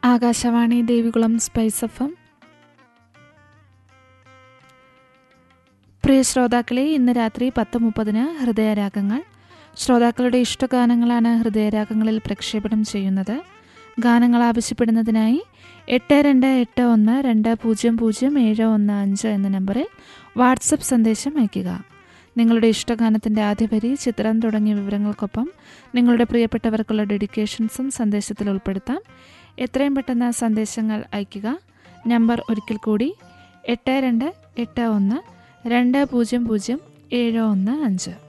Akashvani Devikulam spice F M പ്രിയ ശ്രോതാക്കളെ ഇന്ന് രാത്രി പത്ത് മുപ്പതിന് ഹൃദയരാഗങ്ങൾ ശ്രോതാക്കളുടെ ഇഷ്ടഗാനങ്ങളാണ് ഹൃദയരാഗങ്ങളിൽ പ്രക്ഷേപണം ചെയ്യുന്നത് ഗാനങ്ങൾ ആവശ്യപ്പെടുന്നതിനായി എട്ട് രണ്ട് എട്ട് ഒന്ന് രണ്ട് പൂജ്യം പൂജ്യം ഏഴ് ഒന്ന് അഞ്ച് എന്ന നമ്പറിൽ വാട്സപ്പ് സന്ദേശം അയയ്ക്കുക നിങ്ങളുടെ ഇഷ്ടഗാനത്തിൻ്റെ ആദ്യ വരി ചിത്രം തുടങ്ങിയ വിവരങ്ങൾക്കൊപ്പം നിങ്ങളുടെ പ്രിയപ്പെട്ടവർക്കുള്ള ഡെഡിക്കേഷൻസും സന്ദേശത്തിൽ ഉൾപ്പെടുത്താം എത്രയും പെട്ടെന്ന് സന്ദേശങ്ങൾ അയയ്ക്കുക നമ്പർ ഒരിക്കൽ കൂടി എട്ട് രണ്ട് എട്ട് ഒന്ന് രണ്ട് പൂജ്യം പൂജ്യം ഏഴ് ഒന്ന് അഞ്ച്